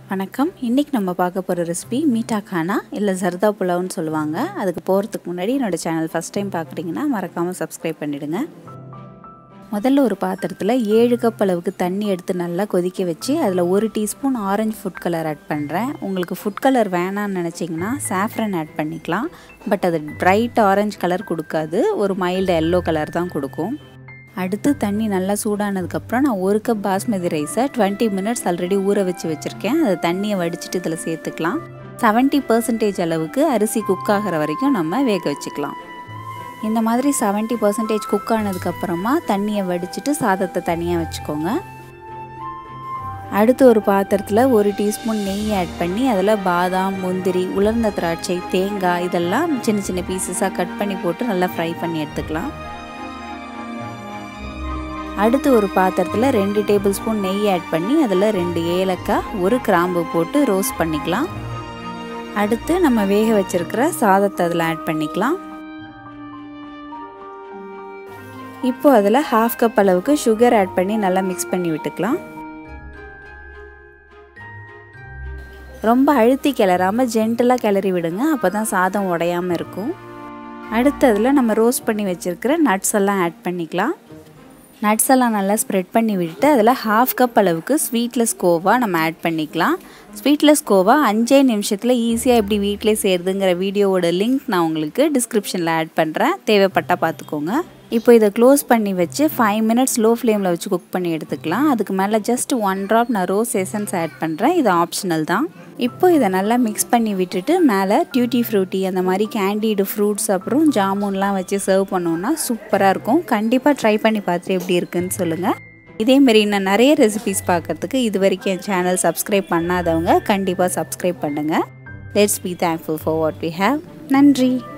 வணக்கம் இன்றைக்கி நம்ம பார்க்க போகிற ரெசிபி மீட்டா கானா இல்லை ஜர்தா புலாவ்னு சொல்லுவாங்க அதுக்கு போகிறதுக்கு முன்னாடி என்னோடய சேனல் ஃபஸ்ட் டைம் பார்க்குறீங்கன்னா மறக்காமல் சப்ஸ்கிரைப் பண்ணிவிடுங்க முதல்ல ஒரு பாத்திரத்தில் ஏழு கப் அளவுக்கு தண்ணி எடுத்து நல்லா கொதிக்க வச்சு அதில் ஒரு teaspoon orange food colour add பண்ணுறேன் உங்களுக்கு ஃபுட் கலர் வேணான்னு நினச்சிங்கன்னா சாஃப்ரன் ஆட் பண்ணிக்கலாம் பட் அது பிரைட் ஆரஞ்சு கலர் கொடுக்காது ஒரு மைல்டு எல்லோ கலர் தான் கொடுக்கும் அடுத்து தண்ணி நல்லா சூடானதுக்கப்புறம் நான் ஒரு கப் பாஸ்மதி ரைஸை டுவெண்ட்டி மினிட்ஸ் ஆல்ரெடி ஊற வச்சு வச்சுருக்கேன் அதை தண்ணியை வடிச்சிட்டு இதில் சேர்த்துக்கலாம் செவன்ட்டி பர்சன்டேஜ் அளவுக்கு அரிசி குக் ஆகிற வரைக்கும் நம்ம வேக வச்சுக்கலாம் இந்த மாதிரி செவன்ட்டி பர்சன்டேஜ் குக் ஆனதுக்கப்புறமா தண்ணியை வடிச்சிட்டு சாதத்தை தனியாக வச்சுக்கோங்க அடுத்து ஒரு பாத்திரத்தில் ஒரு டீஸ்பூன் நெய் ஆட் பண்ணி அதில் பாதாம் முந்திரி உலர்ந்த திராட்சை தேங்காய் இதெல்லாம் சின்ன சின்ன பீசஸாக கட் பண்ணி போட்டு நல்லா ஃப்ரை பண்ணி எடுத்துக்கலாம் அடுத்து ஒரு பாத்திரத்தில் ரெண்டு டேபிள் ஸ்பூன் நெய் ஆட் பண்ணி அதில் ரெண்டு ஏலக்காய் ஒரு கிராம்பு போட்டு ரோஸ்ட் பண்ணிக்கலாம் அடுத்து நம்ம வேக வச்சுருக்கிற சாதத்தை அதில் ஆட் பண்ணிக்கலாம் இப்போ அதில் ஹாஃப் கப் அளவுக்கு சுகர் ஆட் பண்ணி நல்லா மிக்ஸ் பண்ணி விட்டுக்கலாம் ரொம்ப அழுத்தி கிளறாமல் ஜென்டலாக கிளறி விடுங்க அப்போ தான் சாதம் உடையாமல் இருக்கும் அடுத்ததில் நம்ம ரோஸ்ட் பண்ணி வச்சுருக்கிற நட்ஸ் எல்லாம் ஆட் பண்ணிக்கலாம் நட்ஸ் எல்லாம் நல்லா ஸ்ப்ரெட் பண்ணி விட்டுட்டு அதில் ஹாஃப் கப் அளவுக்கு ஸ்வீட்லெஸ் கோவா நம்ம ஆட் பண்ணிக்கலாம் ஸ்வீட்லெஸ் கோவா அஞ்சே நிமிஷத்தில் ஈஸியாக எப்படி வீட்டிலே செய்கிறதுங்கிற வீடியோவோட லிங்க் நான் உங்களுக்கு டிஸ்கிரிப்ஷனில் ஆட் பண்ணுறேன் தேவைப்பட்டால் பார்த்துக்கோங்க இப்போ இதை க்ளோஸ் பண்ணி வச்சு ஃபைவ் மினிட்ஸ் லோ ஃப்ளேமில் வச்சு குக் பண்ணி எடுத்துக்கலாம் அதுக்கு மேலே ஜஸ்ட் ஒன் ட்ராப் நான் ரோஸ் எசன்ஸ் ஆட் பண்ணுறேன் இது ஆப்ஷனல் தான் இப்போ இதை நல்லா மிக்ஸ் பண்ணி விட்டுட்டு மேலே டியூட்டி ஃப்ரூட்டி அந்த மாதிரி கேண்டீடு ஃப்ரூட்ஸ் அப்புறம் ஜாமுன்லாம் வச்சு சர்வ் பண்ணோன்னா சூப்பராக இருக்கும் கண்டிப்பாக ட்ரை பண்ணி பார்த்துட்டு எப்படி இருக்குன்னு சொல்லுங்கள் இதேமாரி இன்னும் நிறைய ரெசிபிஸ் பார்க்குறதுக்கு இது வரைக்கும் என் சேனல் சப்ஸ்கிரைப் பண்ணாதவங்க கண்டிப்பாக சப்ஸ்கிரைப் பண்ணுங்கள் let's be thankful for what we have நன்றி